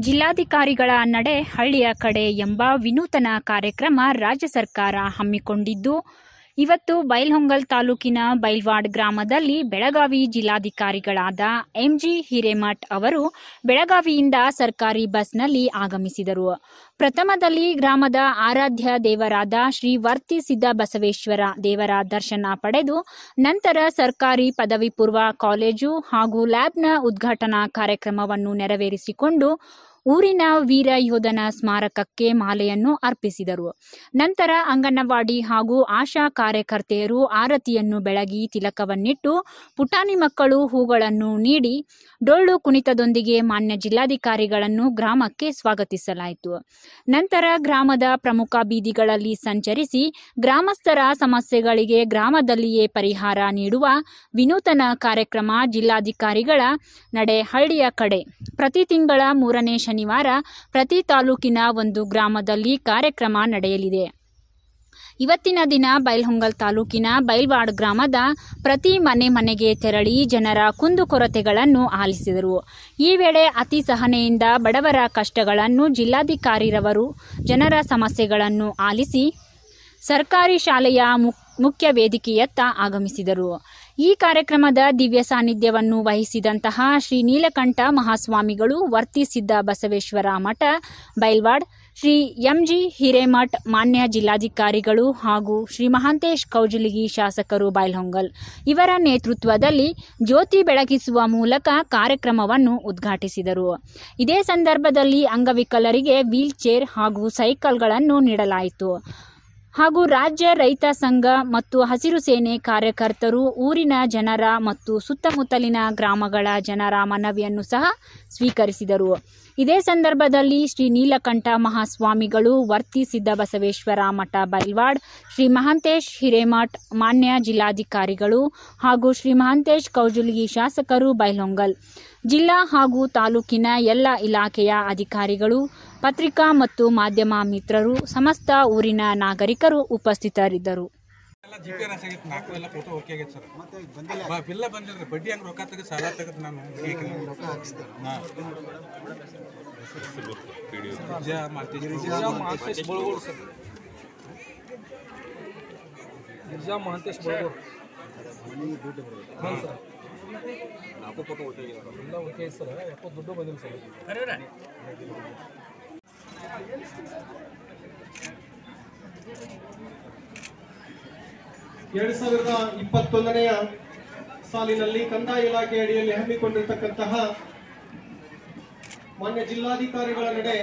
ಜಿಲ್ಲಾಧಿಕಾರಿಗಳ ನಡೆ ಹಳ್ಳಿಯ ಕಡೆ ಎಂಬ ವಿನೂತನ ಕಾರ್ಯಕ್ರಮ ರಾಜ್ಯ ಸರ್ಕಾರ ಹಮ್ಮಿಕೊಂಡಿದ್ದು ಇವತ್ತು ಬೈಲ್ಹೊಂಗಲ್ ತಾಲೂಕಿನ ಬೈಲ್ವಾಡ್ ಗ್ರಾಮದಲ್ಲಿ ಬೆಳಗಾವಿ ಜಿಲ್ಲಾಧಿಕಾರಿಗಳಾದ ಎಂಜಿ ಹಿರೇಮಠ್ ಅವರು ಬೆಳಗಾವಿಯಿಂದ ಸರ್ಕಾರಿ ಬಸ್ನಲ್ಲಿ ಆಗಮಿಸಿದರು ಪ್ರಥಮದಲ್ಲಿ ಗ್ರಾಮದ ಆರಾಧ್ಯ ದೇವರಾದ ಶ್ರೀ ವರ್ತಿ ಸಿದ್ದ ಬಸವೇಶ್ವರ ದೇವರ ದರ್ಶನ ಪಡೆದು ನಂತರ ಸರ್ಕಾರಿ ಪದವಿ ಪೂರ್ವ ಕಾಲೇಜು ಹಾಗೂ ಲ್ಯಾಬ್ನ ಉದ್ಘಾಟನಾ ಕಾರ್ಯಕ್ರಮವನ್ನು ನೆರವೇರಿಸಿಕೊಂಡು ಊರಿನ ವೀರ ಯೋಧನ ಸ್ಮಾರಕಕ್ಕೆ ಮಾಲೆಯನ್ನು ಅರ್ಪಿಸಿದರು ನಂತರ ಅಂಗನವಾಡಿ ಹಾಗೂ ಆಶಾ ಕಾರ್ಯಕರ್ತೆಯರು ಆರತಿಯನ್ನು ಬೆಳಗಿ ತಿಲಕವನ್ನಿಟ್ಟು ಪುಟಾಣಿ ಮಕ್ಕಳು ಹೂಗಳನ್ನು ನೀಡಿ ಡೊಳ್ಳು ಕುಣಿತದೊಂದಿಗೆ ಮಾನ್ಯ ಜಿಲ್ಲಾಧಿಕಾರಿಗಳನ್ನು ಗ್ರಾಮಕ್ಕೆ ಸ್ವಾಗತಿಸಲಾಯಿತು ನಂತರ ಗ್ರಾಮದ ಪ್ರಮುಖ ಬೀದಿಗಳಲ್ಲಿ ಸಂಚರಿಸಿ ಗ್ರಾಮಸ್ಥರ ಸಮಸ್ಯೆಗಳಿಗೆ ಗ್ರಾಮದಲ್ಲಿಯೇ ಪರಿಹಾರ ನೀಡುವ ವಿನೂತನ ಕಾರ್ಯಕ್ರಮ ಜಿಲ್ಲಾಧಿಕಾರಿಗಳ ನಡೆ ಹಳ್ಳಿಯ ಕಡೆ ಪ್ರತಿ ತಿಂಗಳ ಮೂರನೇ ಶನಿವಾರ ಪ್ರತಿ ತಾಲೂಕಿನ ಒಂದು ಗ್ರಾಮದಲ್ಲಿ ಕಾರ್ಯಕ್ರಮ ನಡೆಯಲಿದೆ ಇವತ್ತಿನ ದಿನ ಬೈಲ್ಹೊಂಗಲ್ ತಾಲೂಕಿನ ಬೈಲ್ವಾಡ್ ಗ್ರಾಮದ ಪ್ರತಿ ಮನೆ ಮನೆಗೆ ತೆರಳಿ ಜನರ ಕುಂದುಕೊರತೆಗಳನ್ನು ಆಲಿಸಿದರು ಈ ವೇಳೆ ಅತಿ ಸಹನೆಯಿಂದ ಬಡವರ ಕಷ್ಟಗಳನ್ನು ಜಿಲ್ಲಾಧಿಕಾರಿರವರು ಜನರ ಸಮಸ್ಯೆಗಳನ್ನು ಆಲಿಸಿ ಸರ್ಕಾರಿ ಶಾಲೆಯ ಮುಕ್- ಮುಖ್ಯ ವೇದಿಕೆಯತ್ತ ಆಗಮಿಸಿದರು ಈ ಕಾರ್ಯಕ್ರಮದ ದಿವ್ಯ ಸಾನ್ನಿಧ್ಯವನ್ನು ವಹಿಸಿದಂತಹ ಶ್ರೀ ನೀಲಕಂಠ ಮಹಾಸ್ವಾಮಿಗಳು ವರ್ತಿಸಿದ್ದ ಬಸವೇಶ್ವರ ಮಠ ಬೈಲ್ವಾಡ್ ಶ್ರೀ ಎಂಜಿ ಹಿರೇಮಠ್ ಮಾನ್ಯ ಜಿಲ್ಲಾಧಿಕಾರಿಗಳು ಹಾಗೂ ಶ್ರೀ ಮಹಾಂತೇಶ್ ಕೌಜಲಗಿ ಶಾಸಕರು ಬೈಲ್ಹೊಂಗಲ್ ಇವರ ನೇತೃತ್ವದಲ್ಲಿ ಜ್ಯೋತಿ ಬೆಳಗಿಸುವ ಮೂಲಕ ಕಾರ್ಯಕ್ರಮವನ್ನು ಉದ್ಘಾಟಿಸಿದರು ಇದೇ ಸಂದರ್ಭದಲ್ಲಿ ಅಂಗವಿಕಲರಿಗೆ ವೀಲ್ ಚೇರ್ ಹಾಗೂ ಸೈಕಲ್ಗಳನ್ನು ನೀಡಲಾಯಿತು ಹಾಗೂ ರಾಜ್ಯ ರೈತ ಸಂಘ ಮತ್ತು ಹಸಿರು ಸೇನೆ ಕಾರ್ಯಕರ್ತರು ಊರಿನ ಜನರ ಮತ್ತು ಸುತ್ತಮುತ್ತಲಿನ ಗ್ರಾಮಗಳ ಜನರ ಮನವಿಯನ್ನು ಸಹ ಸ್ವೀಕರಿಸಿದರು ಇದೇ ಸಂದರ್ಭದಲ್ಲಿ ಶ್ರೀ ನೀಲಕಂಠ ಮಹಾಸ್ವಾಮಿಗಳು ವರ್ತಿ ಸಿದ್ದ ಬಸವೇಶ್ವರ ಮಠ ಬೈಲ್ವಾಡ್ ಶ್ರೀ ಮಹಾಂತೇಶ್ ಹಿರೇಮಠ್ ಮಾನ್ಯ ಜಿಲ್ಲಾಧಿಕಾರಿಗಳು ಹಾಗೂ ಶ್ರೀ ಮಹಾಂತೇಶ್ ಕೌಜುಲ್ಗಿ ಶಾಸಕರು ಬೈಲೊಂಗಲ್ ಜಿಲ್ಲಾ ಹಾಗೂ ತಾಲೂಕಿನ ಎಲ್ಲ ಇಲಾಖೆಯ ಅಧಿಕಾರಿಗಳು ಪತ್ರಿಕಾ ಮತ್ತು ಮಾಧ್ಯಮ ಮಿತ್ರರು ಸಮಸ್ತ ಊರಿನ ನಾಗರಿಕರು ಉಪಸ್ಥಿತರಿದ್ದರು ಎಲ್ಲ ಜಿ ಪಿ ಆರ್ ಆಗಿತ್ತು ನಾಲ್ಕು ಎಲ್ಲ ಫೋಟೋ ಓಕೆ ಆಗೈತೆ ಸರ್ ಬಾ ಬಿಲ್ಲ ಬಂದಿಲ್ರಿ ಬಡ್ಡಿ ಹಂಗೆ ರೊಕ್ಕ ತೆಗೆದು ಸಾಲ ತೆಗೆದು ನಾನು ಹಾಂ ಜ ಮಾಲ್ತೇಶ್ ಬಳಗೂರು ಸರ್ ಗಿರಿಜಾ ಮಹಾಂತೇಶ್ ಬಳಗೂರು ಹಾಂ ಸರ್ ನಾಲ್ಕು ಫೋಟೋ ಓಕೆ ಆಗಿದೆ ಎಲ್ಲ ಓಕೆ ಸರ್ ಯಾಕೋ ದುಡ್ಡು ಬಂದಿಲ್ಲ ಸರ್ ಎರಡು ಸಾವಿರದ ಇಪ್ಪತ್ತೊಂದನೆಯ ಸಾಲಿನಲ್ಲಿ ಕಂದಾಯ ಇಲಾಖೆ ಅಡಿಯಲ್ಲಿ ಹಮ್ಮಿಕೊಂಡಿರ್ತಕ್ಕಂತಹ ಮಾನ್ಯ ಜಿಲ್ಲಾಧಿಕಾರಿಗಳ ನಡೆ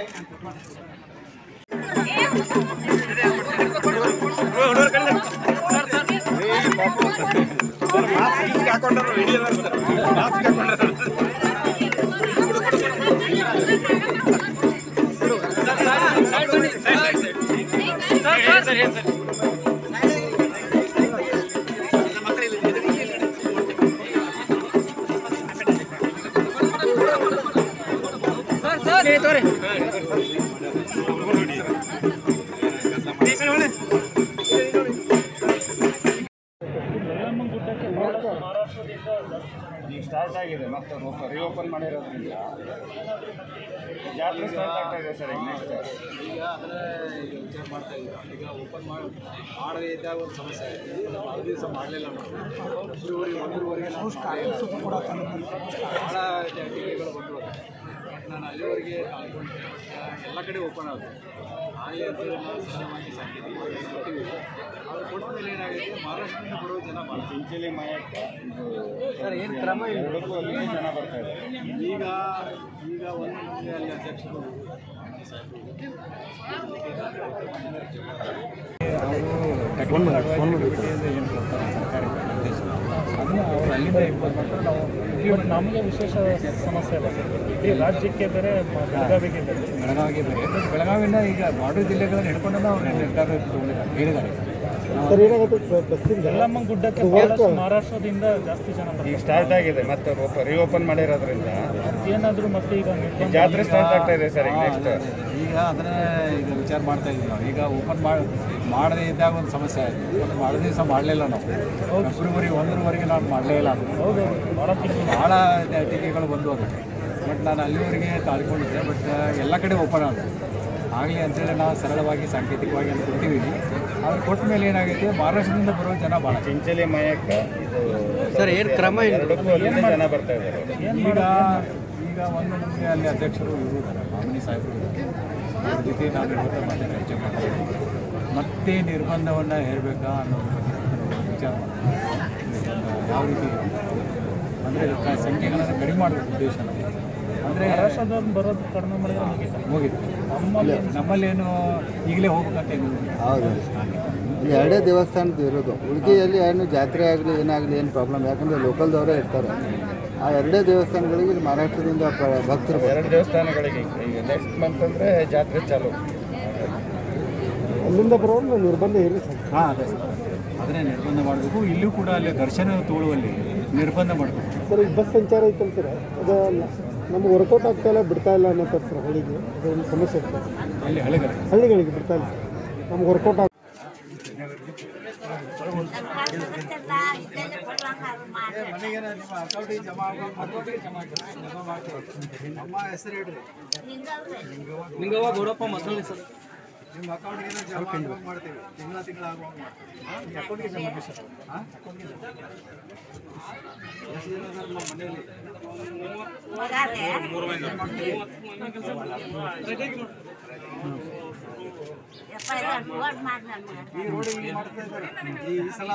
ಈಗ ಸ್ಟಾರ್ಟ್ ಆಗಿದೆ ಮತ್ತೆ ರಿಓಪನ್ ಮಾಡಿರೋದ್ರಿಂದ ಜಾತ್ರೆ ಸ್ಟಾರ್ಟ್ ಆಗ್ತಾ ಇದೆ ಸರ್ ಈಗ ನೆಕ್ಸ್ಟ್ ಈಗ ಅದನ್ನೇ ಈಗ ವಿಚಾರ ಮಾಡ್ತಾ ಇದ್ದೀವಿ ಈಗ ಓಪನ್ ಮಾಡಿ ಮಾಡದೇ ಇದ್ದಾಗ ಒಂದು ಸಮಸ್ಯೆ ಆಗಿದೆ ಭಾಳ ದಿವಸ ಮಾಡಲಿಲ್ಲ ನಾವು ಒಂದೂವರೆ ಒಂದೂವರೆಗೆ ನಾವು ಕೂಡ ಭಾಳ ಟೀಕೆಗಳು ಬಂದವು ಬಟ್ ನಾನು ಅಲ್ಲಿವರೆಗೆ ತಾಳ್ಕೊಂಡಿದ್ದೆ ಬಟ್ ಎಲ್ಲ ಕಡೆ ಓಪನ್ ಆಗುತ್ತೆ ಆಗಲಿ ಅಂತೇಳಿ ನಾವು ಸರಳವಾಗಿ ಸಾಕಿದ್ದೀವಿ ಕೊಟ್ಟಿದ್ದೀವಿ ಅವ್ರು ಕೊಟ್ಟ ಮೇಲೆ ಏನಾಗಿದೆ ಮಹಾರಾಷ್ಟ್ರದಿಂದ ಬರೋ ಜನ ಭಾಳ ಚಿಂಚಲಿ ಮಾಯಕ್ಕ ಸರ್ ಏನು ಕ್ರಮ ಎರಡಕ್ಕೂ ಅಲ್ಲಿಗೆ ಜನ ಬರ್ತಾ ಇದೆ ಈಗ ಈಗ ಒಂದು ನಮಗೆ ಅಲ್ಲಿ ಅಧ್ಯಕ್ಷರು ಅದನ್ನ ಅವ್ರು ಅಲ್ಲಿಂದ ಇಂಪೋಸ್ ಮಾಡ್ತಾರೆ ನಾವು ಬಟ್ ನಮಗೆ ವಿಶೇಷ ಸಮಸ್ಯೆ ಇಲ್ಲ ಸರ್ ಇಡೀ ರಾಜ್ಯಕ್ಕೆ ಬೇರೆ ಮ- ಬೆಳಗಾವಿಗೆ ಬೇರೆ ಬೆಳಗಾವಿಗೆ ಬೇರೆ ಬೆಳಗಾವಿಯಿಂದ ಈಗ ಬಾರ್ಡರ್ ಜಿಲ್ಲೆಗಳನ್ನು ಹಿಡ್ಕೊಂಡು ಅವ್ರು ನಿರ್ಧಾರ ತಗೊಂಡಿದ್ದಾರೆ ಹೇಳಿದ್ದಾರೆ ಯಲ್ಲಮ್ಮ ಗುಡ್ಡಕ್ಕೆ ಬಹಳಷ್ಟು ಮಹಾರಾಷ್ಟ್ರದಿಂದ ಜಾಸ್ತಿ ಜನ ಈಗ ಬರ್ತಾರೆ ಸ್ಟಾರ್ಟ್ ಆಗಿದೆ ಮತ್ತೆ ರಿಓಪನ್ ಮಾಡಿರೋದ್ರಿಂದ ಏನಾದರೂ ಮತ್ತೆ ಈಗ ನಿರ್ಬಂಧ ಜಾತ್ರೆ ಸ್ಟಾರ್ಟ್ ಆಗ್ತಾ ಇದೆ ಸರ್ ಈಗ ನೆಕ್ಸ್ಟ್ ಈಗ ಅದನ್ನೇ ಈಗ ವಿಚಾರ ಮಾಡ್ತಾ ಇದ್ದೀವಿ ನಾವು ಈಗ ಓಪನ್ ಮಾಡಿ ಮಾಡದೇ ಇದ್ದಾಗ ಒಂದು ಸಮಸ್ಯೆ ಆಯಿತು ಓಪನ್ ಮಾಡೋ ದಿವಸ ಮಾಡಲಿಲ್ಲ ನಾವು ಫೆಬ್ರವರಿ ಒಂದರವರೆಗೆ ನಾವು ಮಾಡಲೇ ಇಲ್ಲ ಅದು ಹೌದು ಭಾಳ ತಿಂಗಳು ಭಾಳ ಟೀಕೆಗಳು ಬಂದು ಅದಕ್ಕೆ ಬಟ್ ನಾನು ಅಲ್ಲಿವರೆಗೆ ತಾಳ್ಕೊಂಡಿದ್ದೆ ಬಟ್ ಎಲ್ಲ ಕಡೆ ಓಪನ್ ಆದ ಆಗಲಿ ಅಂತೇಳಿ ನಾವು ಸರಳವಾಗಿ ಸಾಂಕೇತಿಕವಾಗಿ ಅಂತ ಕೊಟ್ಟಿದ್ದೀವಿ ಆದ್ರೆ ಕೊಟ್ಟ ಮೇಲೆ ಏನಾಗೈತೆ ಮಹಾರಾಷ್ಟ್ರದಿಂದ ಬರೋ ಜನ ಭಾಳ ಚಿಂಚಲಿ ಮಯಕ್ಕ ಇದು ಸರ್ ಏನು ಕ್ರಮ ಏನು ಎರಡಕ್ಕೂ ಅಲ್ಲಿಂದ ಜನ ಬರ್ತಾ ಇದ್ದಾರೆ ಈಗ ಈಗ ಒಂದು ನಮಗೆ ಅಲ್ಲಿ ಅಧ್ಯಕ್ಷರು ಇವರು ಇದ್ದಾರೆ ಮಾಮಿನಿ ಸಾಹೇಬರು ಇದ್ದಾರೆ ಅವ್ರ ಜೊತೆ ನಾನು ಇವತ್ತು ಮತ್ತೆ ಚರ್ಚೆ ಮಾಡ್ತೀನಿ ಮತ್ತೆ ನಿರ್ಬಂಧವನ್ನು ಹೇರಬೇಕಾ ಅನ್ನೋದ್ರ ಬಗ್ಗೆ ನಾನು ವಿಚಾರ ಮಾಡ್ತೀನಿ ನಿರ್ಬಂಧ ಯಾವ ರೀತಿ ಅಂದರೆ ಸಂಖ್ಯೆಗಳನ್ನು ಕಡಿಮೆ ಮಾಡಬೇಕು ಉದ್ದೇಶ ಅಂದರೆ ಮಹಾರಾಷ್ಟ್ರದವ್ರು ಬರೋದು ಕಡಿಮೆ ಮಾಡಿದ್ರೆ ಮುಗೀತು ಮುಗಿತು ನಮ್ಮಲ್ಲಿ ನಮ್ಮಲ್ಲೇನು ಈಗಲೇ ಹೋಗ್ಬೇಕಂತ ಏನು ಹೌದು ಇಲ್ಲಿ ಎರಡೇ ದೇವಸ್ಥಾನದ್ದು ಇರೋದು ಉಡುಗಿಯಲ್ಲಿ ಏನು ಜಾತ್ರೆ ಆಗಲಿ ಏನಾಗಲಿ ಏನು ಪ್ರಾಬ್ಲಮ್ ಯಾಕಂದರೆ ಲೋಕಲ್ದವರೇ ಇರ್ತಾರೆ ಆ ಎರಡೇ ದೇವಸ್ಥಾನಗಳಿಗೆ ಇಲ್ಲಿ ಮಹಾರಾಷ್ಟ್ರದಿಂದ ಪ್ರ- ಭಕ್ತರು ಬರ್ತಾರೆ ಎರಡು ದೇವಸ್ಥಾನಗಳಿಗೆ ಈಗ ನೆಕ್ಸ್ಟ್ ಮಂತ್ ಅಂದರೆ ಜಾತ್ರೆ ಚಾಲು ಅಲ್ಲಿಂದ ಬರೋದು ನಿರ್ಬಂಧ ಏನು ಸರ್ ಹಾಂ ಅದೇ ಸರ್ ಅದನ್ನೇ ನಿರ್ಬಂಧ ಮಾಡಬೇಕು ಇಲ್ಲೂ ಕೂಡ ಅಲ್ಲಿ ದರ್ಶನ ತೋಳುವಲ್ಲಿ ನಿರ್ಬಂಧ ಮಾಡಬೇಕು ಸರ್ ಈಗ ಬಸ್ ಸಂಚಾರ ಐತಲ್ಲ ಸರ್ ಅದು ನಮ್ಗೆ ವರ್ಕೌಟ್ ಆಗ್ತಾ ಇಲ್ಲ ಬಿಡ್ತಾ ಇಲ್ಲ ಅನ್ನೋ ಸರ್ ಹಳ್ಳಿಗೆ ಅದೊಂದು ಸಮಸ್ಯೆ ಇರ್ತದೆ ಅಲ್ಲಿ ಹಳೆಗಡೆ ಹಳ್ಳಿಗಳಿಗೆ ಬಿಡ್ತಾ ಇಲ್ಲ ನಮ್ಗೆ ವರ್ಕೌಟ್ ಆಗ ಮನೆಗೆ ನಿಮ್ಮ ಅಕೌಂಟಿಗೆ ಜಮಾ ಆಗೋದು ಜಮಾ ಜಮಾ ಮಾಡ್ತೀವಿ ನಮ್ಮ ಹೆಸರು ಹೇಳ್ರಿ ನಿಂಗವ್ವ ಗೌಡಪ್ಪ ಮಸಳಿ ಸರ್ ನಿಮ್ಮ ಅಕೌಂಟ್ಗೆ ಜಮಾ ಆಗುವಂಗೆ ಮಾಡ್ತೀವಿ ತಿಂಗಳ ತಿಂಗಳ ಆಗುವಂಗೆ ಮಾಡ್ತೀವಿ ಹಾಂ ಈ ಅಕೌಂಟ್ಗೆ ಜಮಾ ಮಾಡಿ ಸರ್ ಹಾಂ ಅಕೌಂಟ್ಗೆ ಜಮಾ ಎಷ್ಟು ಜನ ಇದ್ದಾರೆ ನಮ್ಮ ಮನೆಯಲ್ಲಿ ಈ ರೋಡ್ ಇಲ್ಲಿ ಮಾಡ್ತಾ ಇದ್ದಾರೆ ಈ ಸಲ